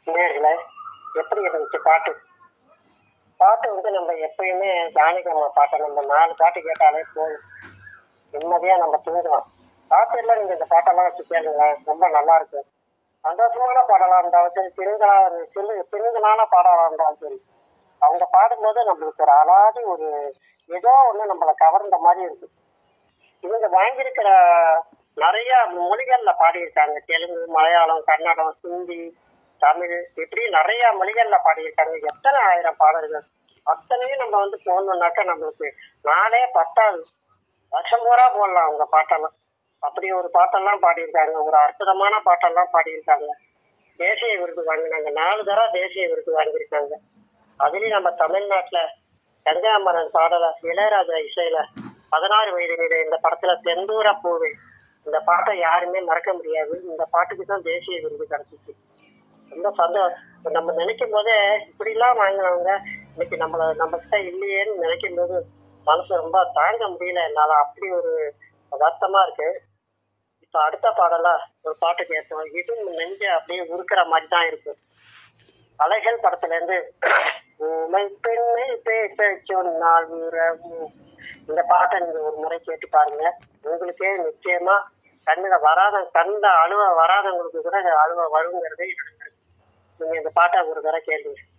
நேர்களே எப்படி இருந்துச்சு பாட்டு பாட்டு வந்து நம்ம எப்பயுமே ஜானகிரம பாட்டை நம்ம நாலு பாட்டு கேட்டாலே போதும் நிம்மதியா நம்ம தூங்கலாம் பாட்டு எல்லாம் நீங்க இந்த பாட்டெல்லாம் வச்சு கேளுங்களேன் ரொம்ப நல்லா இருக்கும் சந்தோஷமான பாடலா இருந்தாலும் சரி பெண்களா சிறு பெண்களான பாடலா இருந்தாலும் சரி அவங்க பாடும்போது நம்மளுக்கு ஒரு அலாதி ஒரு ஏதோ ஒண்ணு நம்மளை கவர்ந்த மாதிரி இருக்கு இவங்க வாங்கியிருக்கிற நிறைய மொழிகள்ல பாடியிருக்காங்க தெலுங்கு மலையாளம் கன்னடம் ஹிந்தி தமிழ் இப்படி நிறைய மொழிகள்ல பாடியிருக்காங்க எத்தனை ஆயிரம் பாடல்கள் அத்தனையும் நம்ம வந்து போடணும்னாக்கா நம்மளுக்கு நாளே பத்தாது வருஷம் பூரா போடலாம் அவங்க பாட்டெல்லாம் அப்படி ஒரு பாட்டெல்லாம் பாடியிருக்காங்க ஒரு அற்புதமான பாட்டெல்லாம் பாடியிருக்காங்க தேசிய விருது வாங்கினாங்க நாலு தடவை தேசிய விருது வாங்கியிருக்காங்க அதுலயும் நம்ம தமிழ்நாட்டுல கங்காமரன் பாடல இளையராஜா இசையில பதினாறு வயதிலே இந்த படத்துல செந்தூர பூவே இந்த பாட்டை யாருமே மறக்க முடியாது இந்த பாட்டுக்கு தான் தேசிய விருது கிடைச்சிச்சு ரொம்ப சந்தோஷம் நம்ம நினைக்கும் போதே இப்படி எல்லாம் வாங்கினவங்க இன்னைக்கு நம்மள நம்ம கிட்ட இல்லையேன்னு நினைக்கும் போது மனசு ரொம்ப தாங்க முடியல என்னால அப்படி ஒரு வருத்தமா இருக்கு இப்ப அடுத்த பாடலா ஒரு பாட்டு கேட்டோம் இதுவும் நெஞ்ச அப்படியே உருக்குற மாதிரி தான் இருக்கு அலைகள் படத்துல இருந்து ஊமை பெண்ணை பேச சொன்னால் உறவு இந்த பாட்டை நீங்க ஒரு முறை கேட்டு பாருங்க உங்களுக்கே நிச்சயமா கண்ணுல வராத கண்ட அழுவ வராதவங்களுக்கு கூட அழுவ வருங்கிறது நீங்க இந்த பாட்டை ஒரு தடவை கேளுங்க